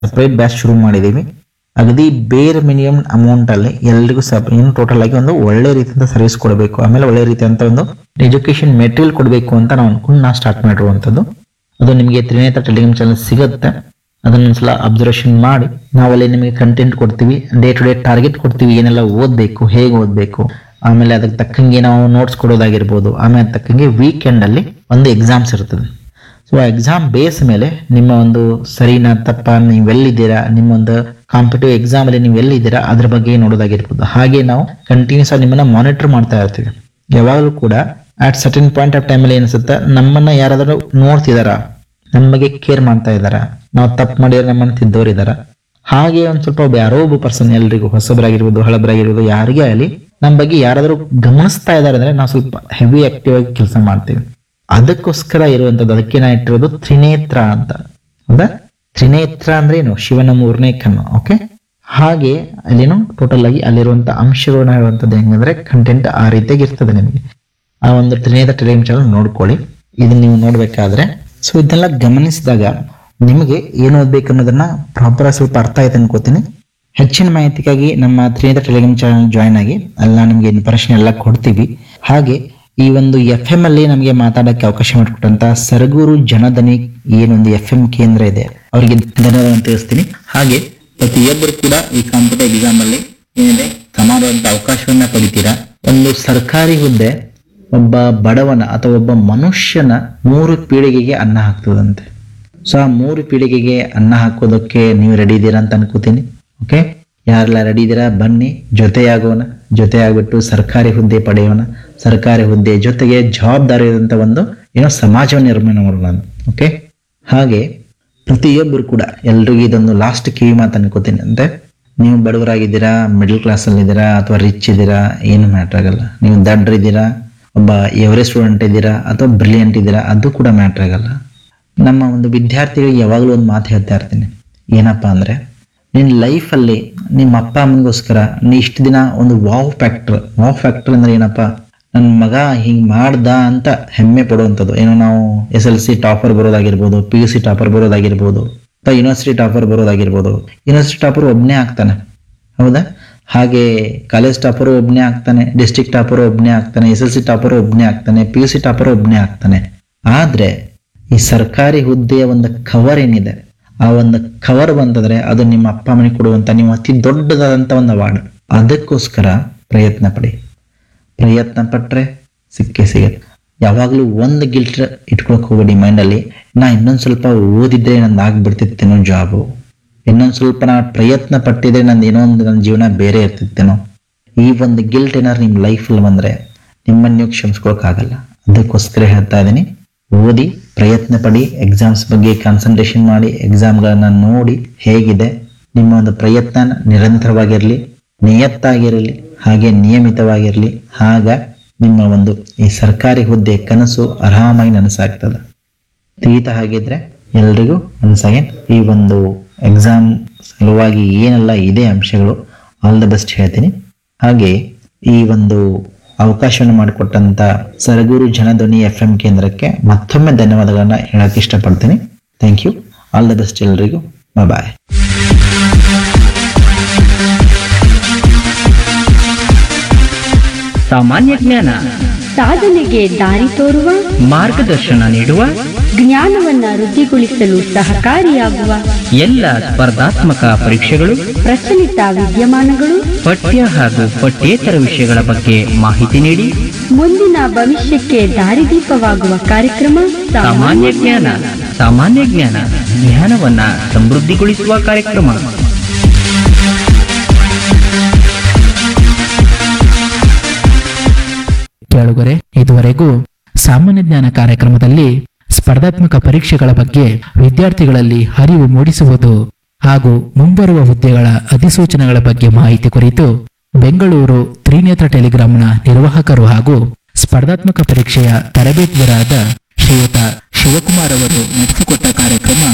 separate batch ಶುರು ಮಾಡಿದ್ದೀವಿ ಅಗದಿ ಬೇರೆ ಮಿನಿಮಮ್ ಅಮೌಂಟ್ ಅಲ್ಲಿ ಎಲ್ರಿಗೂ ಸಬ್ ಏನು ಟೋಟಲ್ ಆಗಿ ಒಂದು ಒಳ್ಳೆ ರೀತಿಯಿಂದ ಸರ್ವಿಸ್ ಕೊಡಬೇಕು ಆಮೇಲೆ ಒಳ್ಳೆ ರೀತಿಯಂತ ಒಂದು ಎಜುಕೇಶನ್ ಮೆಟೀರಿಯಲ್ ಕೊಡಬೇಕು ಅಂತ ನಾವು ಅನ್ಕೊಂಡು ನಾವು ಸ್ಟಾರ್ಟ್ ಮಾಡಿರುವಂಥದ್ದು ಅದು ನಿಮಗೆ ತ್ರಿನೇತ್ರ ಟೆಲಿಗ್ರಾಮ್ ಚಾನಲ್ ಸಿಗುತ್ತೆ ಅದನ್ನ ಒಂದ್ಸಲ ಅಬ್ಸರ್ವೇಷನ್ ಮಾಡಿ ನಾವಲ್ಲಿ ನಿಮಗೆ ಕಂಟೆಂಟ್ ಕೊಡ್ತೀವಿ ಡೇ ಟು ಡೇ ಟಾರ್ಗೆಟ್ ಕೊಡ್ತೀವಿ ಏನೆಲ್ಲ ಓದಬೇಕು ಹೇಗೆ ಓದಬೇಕು ಆಮೇಲೆ ಅದಕ್ಕೆ ತಕ್ಕಂಗೆ ನಾವು ನೋಟ್ಸ್ ಕೊಡೋದಾಗಿರ್ಬೋದು ಆಮೇಲೆ ತಕ್ಕಂಗೆ ವೀಕೆಂಡ್ ಅಲ್ಲಿ ಒಂದು ಎಕ್ಸಾಮ್ಸ್ ಇರ್ತದೆ ಸೊ ಆ ಎಕ್ಸಾಮ್ ಬೇಸ್ ಮೇಲೆ ನಿಮ್ಮ ಒಂದು ಸರಿನಾ ತಪ್ಪ ನೀವು ಎಲ್ಲಿದ್ದೀರಾ ನಿಮ್ಮ ಒಂದು ಕಾಂಪಿಟೇಟಿವ್ ಎಕ್ಸಾಮ್ ಅಲ್ಲಿ ನೀವು ಎಲ್ಲಿದ್ದೀರಾ ಅದ್ರ ಬಗ್ಗೆ ನೋಡೋದಾಗಿರ್ಬೋದು ಹಾಗೆ ನಾವು ಕಂಟಿನ್ಯೂಸ್ ಆಗಿ ನಿಮ್ಮನ್ನ ಮಾನಿಟರ್ ಮಾಡ್ತಾ ಇರ್ತೀವಿ ಯಾವಾಗಲೂ ಕೂಡ ಅಟ್ ಸರ್ಟನ್ ಪಾಯಿಂಟ್ ಆಫ್ ಟೈಮಲ್ಲಿ ಏನಿಸುತ್ತೆ ನಮ್ಮನ್ನ ಯಾರಾದರೂ ನೋಡ್ತಿದಾರಾ ನಮ್ಮ ಬಗ್ಗೆ ಕೇರ್ ಮಾಡ್ತಾ ಇದಾರ ನಾವು ತಪ್ಪು ಮಾಡಿದ್ರೆ ನಮ್ಮನ್ನ ತಿದ್ದೋರು ಇದಾರ ಹಾಗೆ ಒಂದ್ ಸ್ವಲ್ಪ ಒಬ್ಬ ಯಾರೋ ಒಬ್ಬ ಪರ್ಸನ್ ಎಲ್ರಿಗೂ ಹೊಸಬರಾಗಿರ್ಬೋದು ಹಳಬರಾಗಿರ್ಬೋದು ಯಾರಿಗೇ ಆಗಲಿ ನಮ್ಮ ಬಗ್ಗೆ ಯಾರಾದರೂ ಗಮನಿಸ್ತಾ ಇದಾರೆ ಅಂದ್ರೆ ನಾವು ಸ್ವಲ್ಪ ಹೆವಿ ಆಕ್ಟಿವ್ ಆಗಿ ಕೆಲಸ ಮಾಡ್ತೀವಿ ಅದಕ್ಕೋಸ್ಕರ ಇರುವಂತದ್ದು ಅದಕ್ಕೆ ನಾ ಇಟ್ಟಿರೋದು ತ್ರಿನೇತ್ರ ಅಂತ ಹೌದಾ ತ್ರಿನೇತ್ರ ಅಂದ್ರೆ ಏನು ಶಿವನ ಮೂರನೇ ಕಣ್ಣು ಓಕೆ ಹಾಗೆ ಅಲ್ಲೇನು ಟೋಟಲ್ ಆಗಿ ಅಲ್ಲಿರುವಂತ ಅಂಶಗಳನ್ನ ಹೇಳುವಂಥದ್ದು ಹೆಂಗಂದ್ರೆ ಕಂಟೆಂಟ್ ಆ ರೀತಿಯಾಗಿ ಇರ್ತದೆ ನಿಮಗೆ ಆ ಒಂದು ತ್ರಿನೇತ್ರ ಟೆಲಿಗ್ರಾಮ್ ಚಾನಲ್ ನೋಡ್ಕೊಳ್ಳಿ ಇದನ್ನ ನೀವು ನೋಡ್ಬೇಕಾದ್ರೆ ಸೊ ಇದನ್ನೆಲ್ಲ ಗಮನಿಸಿದಾಗ ನಿಮಗೆ ಏನು ಓದ್ಬೇಕು ಅನ್ನೋದನ್ನ ಪ್ರಾಪರ್ ಸ್ವಲ್ಪ ಅರ್ಥ ಆಯ್ತು ಅನ್ಕೋತೀನಿ ಹೆಚ್ಚಿನ ಮಾಹಿತಿಗಾಗಿ ನಮ್ಮ ತ್ರಿನೇತ್ರ ಟೆಲಿಗ್ರಾಮ್ ಚಾನಲ್ ಜಾಯ್ನ್ ಆಗಿ ಎಲ್ಲ ನಿಮಗೆ ಇನ್ಫಾರ್ಮೇಶನ್ ಎಲ್ಲ ಕೊಡ್ತೀವಿ ಹಾಗೆ ಈ ಒಂದು ಎಫ್ ಎಂ ಅಲ್ಲಿ ನಮಗೆ ಮಾತಾಡಕ್ಕೆ ಅವಕಾಶ ಮಾಡಿಕೊಟ್ಟಂತ ಸರಗೂರು ಜನಧನಿ ಏನೊಂದು ಎಫ್ ಎಂ ಕೇಂದ್ರ ಇದೆ ಅವರಿಗೆ ಧನ್ಯವಾದ ತಿಳಿಸ್ತೀನಿ ಹಾಗೆ ಪ್ರತಿಯೊಬ್ಬರು ಕೂಡ ಈ ಕಾಂಪಿಟೇಟಿವ್ ಎಕ್ಸಾಮ್ ಅಲ್ಲಿ ಏನಿದೆ ಸಮಾನವಾದ ಅವಕಾಶವನ್ನ ಪಡಿತೀರಾ ಒಂದು ಸರ್ಕಾರಿ ಹುದ್ದೆ ಒಬ್ಬ ಬಡವನ ಅಥವಾ ಒಬ್ಬ ಮನುಷ್ಯನ ಮೂರು ಪೀಳಿಗೆಗೆ ಅನ್ನ ಹಾಕ್ತದಂತೆ ಸೊ ಆ ಮೂರು ಪೀಳಿಗೆಗೆ ಅನ್ನ ಹಾಕೋದಕ್ಕೆ ನೀವು ರೆಡಿ ಇದ್ದೀರಾ ಅಂತ ಅನ್ಕೋತೀನಿ ಓಕೆ ಯಾರೆಲ್ಲ ರೆಡಿ ಇದ್ದೀರಾ ಬನ್ನಿ ಜೊತೆಯಾಗೋಣ ಜೊತೆ ಆಗ್ಬಿಟ್ಟು ಸರ್ಕಾರಿ ಹುದ್ದೆ ಪಡೆಯೋಣ ಸರ್ಕಾರಿ ಹುದ್ದೆ ಜೊತೆಗೆ ಜವಾಬ್ದಾರಿ ಇರುವಂತ ಒಂದು ಏನೋ ಸಮಾಜವನ್ನು ನಿರ್ಮಾಣ ಮಾಡೋಣ ಓಕೆ ಹಾಗೆ ಪ್ರತಿಯೊಬ್ಬರು ಕೂಡ ಎಲ್ರಿಗೂ ಇದೊಂದು ಲಾಸ್ಟ್ ಕಿವಿ ಮಾತು ಅನ್ಕೋತೀನಿ ಅಂದ್ರೆ ನೀವು ಬಡವರಾಗಿದ್ದೀರಾ ಮಿಡಲ್ ಕ್ಲಾಸ್ ಅಲ್ಲಿ ಇದ್ದೀರಾ ಅಥವಾ ರಿಚ್ ಇದ್ದೀರಾ ಏನು ಮ್ಯಾಟ್ರ್ ಆಗಲ್ಲ ನೀವು ದಡ್ರಿದ್ದೀರಾ ಒಬ್ಬ ಎವರೇಜ್ ಸ್ಟೂಡೆಂಟ್ ಇದ್ದೀರಾ ಅಥವಾ ಬ್ರಿಲಿಯಂಟ್ ಇದ್ದೀರಾ ಅದು ಕೂಡ ಮ್ಯಾಟ್ರ್ ಆಗಲ್ಲ ನಮ್ಮ ಒಂದು ವಿದ್ಯಾರ್ಥಿಗಳಿಗೆ ಯಾವಾಗಲೂ ಒಂದು ಮಾತು ಹೇಳ್ತಾ ಇರ್ತೀನಿ ಏನಪ್ಪಾ ಅಂದ್ರೆ ನಿನ್ನ ಲೈಫಲ್ಲಿ ನಿಮ್ಮ ಅಪ್ಪ ಅಮ್ಮನಿಗೋಸ್ಕರ ನೀ ಇಷ್ಟು ದಿನ ಒಂದು ವಾವ್ ಫ್ಯಾಕ್ಟರ್ ವಾವ್ ಫ್ಯಾಕ್ಟರ್ ಅಂದ್ರೆ ಏನಪ್ಪ ನನ್ನ ಮಗ ಹಿಂಗ್ ಮಾಡ್ದ ಅಂತ ಹೆಮ್ಮೆ ಪಡುವಂಥದ್ದು ಏನೋ ನಾವು ಎಸ್ ಎಲ್ ಸಿ ಟಾಪರ್ ಬರೋದಾಗಿರ್ಬೋದು ಪಿ ಯು ಸಿ ಟಾಪರ್ ಬರೋದಾಗಿರ್ಬೋದು ಅಥವಾ ಯೂನಿವರ್ಸಿಟಿ ಟಾಪರ್ ಬರೋದಾಗಿರ್ಬೋದು ಯೂನಿವರ್ಸಿಟಿ ಟಾಪರ್ ಒಬ್ಬನೇ ಆಗ್ತಾನೆ ಹೌದಾ ಹಾಗೆ ಕಾಲೇಜ್ ಟಾಪರ್ ಒಬ್ಬನೇ ಆಗ್ತಾನೆ ಡಿಸ್ಟ್ರಿಕ್ಟ್ ಟಾಪರ್ ಒಬ್ಬನೇ ಆಗ್ತಾನೆ ಎಸ್ ಎಲ್ ಸಿ ಟಾಪರ್ ಒಬ್ಬನೇ ಆಗ್ತಾನೆ ಪಿ ಯು ಸಿ ಟಾಪರ್ ಒಬ್ಬನೇ ಆಗ್ತಾನೆ ಆದ್ರೆ ಈ ಸರ್ಕಾರಿ ಹುದ್ದೆಯ ಒಂದು ಕವರ್ ಏನಿದೆ ಆ ಒಂದು ಕವರ್ ಬಂತಂದ್ರೆ ಅದು ನಿಮ್ಮ ಅಪ್ಪ ಅಮ್ಮನಿಗೆ ಕೊಡುವಂತ ನೀವು ಅತಿ ದೊಡ್ಡದಾದಂತ ಒಂದು ಅವಾರ್ಡ್ ಅದಕ್ಕೋಸ್ಕರ ಪ್ರಯತ್ನ ಪಡಿ ಪ್ರಯತ್ನ ಪಟ್ರೆ ಸಿಕ್ಕೇ ಸಿಗುತ್ತೆ ಯಾವಾಗಲೂ ಒಂದು ಗಿಲ್ಟ್ ಇಟ್ಕೊಳಕ್ ಹೋಗಬೇಡಿ ಮೈಂಡಲ್ಲಿ ನಾ ಇನ್ನೊಂದ್ ಸ್ವಲ್ಪ ಓದಿದ್ರೆ ನಂದು ಆಗ್ಬಿಡ್ತಿತ್ತೇನೋ ಜಾಬು ಇನ್ನೊಂದ್ ಸ್ವಲ್ಪ ನಾ ಪ್ರಯತ್ನ ಪಟ್ಟಿದ್ರೆ ನಂದು ಏನೋ ಒಂದು ನನ್ನ ಜೀವನ ಬೇರೆ ಇರ್ತಿತ್ತೇನೋ ಈ ಒಂದು ಗಿಲ್ಟ್ ಏನಾದ್ರು ನಿಮ್ಮ ಲೈಫಲ್ಲಿ ಬಂದ್ರೆ ನಿಮ್ಮನ್ನು ನೀವು ಕ್ಷಮಿಸ್ಕೊಳಕ್ಕಾಗಲ್ಲ ಅದಕ್ಕೋಸ್ಕರ ಹೇಳ್ತಾ ಇದ್ದೀನಿ ಓದಿ ಪ್ರಯತ್ನ ಪಡಿ ಎಕ್ಸಾಮ್ಸ್ ಬಗ್ಗೆ ಕಾನ್ಸಂಟ್ರೇಷನ್ ಮಾಡಿ ಎಕ್ಸಾಮ್ಗಳನ್ನ ನೋಡಿ ಹೇಗಿದೆ ನಿಮ್ಮ ಒಂದು ಪ್ರಯತ್ನ ನಿರಂತರವಾಗಿರಲಿ ನಿಯತ್ತಾಗಿರಲಿ ಹಾಗೆ ನಿಯಮಿತವಾಗಿರಲಿ ಆಗ ನಿಮ್ಮ ಒಂದು ಈ ಸರ್ಕಾರಿ ಹುದ್ದೆ ಕನಸು ಆರಾಮಾಗಿ ನನಸಾಗ್ತದೆ ತೀತ ಹಾಗಿದ್ರೆ ಎಲ್ರಿಗೂ ಒನ್ಸ್ ಅಗೇನ್ ಈ ಒಂದು ಎಕ್ಸಾಮ್ ಸಲುವಾಗಿ ಏನೆಲ್ಲ ಇದೆ ಅಂಶಗಳು ಆಲ್ ದ ಬೆಸ್ಟ್ ಹೇಳ್ತೀನಿ ಹಾಗೆ ಈ ಒಂದು ಅವಕಾಶವನ್ನು ಮಾಡಿಕೊಟ್ಟಂತ ಸರಗೂರು ಜನಧ್ವನಿ ಎಫ್ ಎಂ ಕೇಂದ್ರಕ್ಕೆ ಮತ್ತೊಮ್ಮೆ ಧನ್ಯವಾದಗಳನ್ನ ಹೇಳಕ್ ಇಷ್ಟಪಡ್ತೀನಿ thank you all the best ಎಲ್ರಿಗೂ ಬಾಯ್ ಸಾಮಾನ್ಯ ಜ್ಞಾನ ಸಾಧನೆಗೆ ದಾರಿ ತೋರುವ ಮಾರ್ಗದರ್ಶನ ನೀಡುವ ಜ್ಞಾನವನ್ನ ವೃದ್ಧಿಗೊಳಿಸಲು ಸಹಕಾರಿಯಾಗುವ ಎಲ್ಲ ಸ್ಪರ್ಧಾತ್ಮಕ ಪರೀಕ್ಷೆಗಳು ಪ್ರಚಲಿತ ವಿದ್ಯಮಾನಗಳು ಪಠ್ಯ ಹಾಗೂ ಪಠ್ಯೇತರ ವಿಷಯಗಳ ಬಗ್ಗೆ ಮಾಹಿತಿ ನೀಡಿ ಮುಂದಿನ ಭವಿಷ್ಯಕ್ಕೆ ದಾರಿದೀಪವಾಗುವ ಕಾರ್ಯಕ್ರಮ ಸಾಮಾನ್ಯ ಜ್ಞಾನ ಸಾಮಾನ್ಯ ಜ್ಞಾನ ಜ್ಞಾನವನ್ನ ಸಮೃದ್ಧಿಗೊಳಿಸುವ ಕಾರ್ಯಕ್ರಮ ಕೇಳುಗರೆ ಇದುವರೆಗೂ ಸಾಮಾನ್ಯ ಜ್ಞಾನ ಕಾರ್ಯಕ್ರಮದಲ್ಲಿ ಸ್ಪರ್ಧಾತ್ಮಕ ಪರೀಕ್ಷೆಗಳ ಬಗ್ಗೆ ವಿದ್ಯಾರ್ಥಿಗಳಲ್ಲಿ ಅರಿವು ಮೂಡಿಸುವುದು ಹಾಗೂ ಮುಂಬರುವ ಹುದ್ದೆಗಳ ಅಧಿಸೂಚನೆಗಳ ಬಗ್ಗೆ ಮಾಹಿತಿ ಕುರಿತು ಬೆಂಗಳೂರು ತ್ರಿನೇತ್ರ ಟೆಲಿಗ್ರಾಂನ ನಿರ್ವಾಹಕರು ಹಾಗೂ ಸ್ಪರ್ಧಾತ್ಮಕ ಪರೀಕ್ಷೆಯ ತರಬೇತುದಾರರಾದ ಶ್ರೀಯುತ ಶಿವಕುಮಾರ್ ಅವರು ನಡೆಸಿಕೊಟ್ಟ ಕಾರ್ಯಕ್ರಮ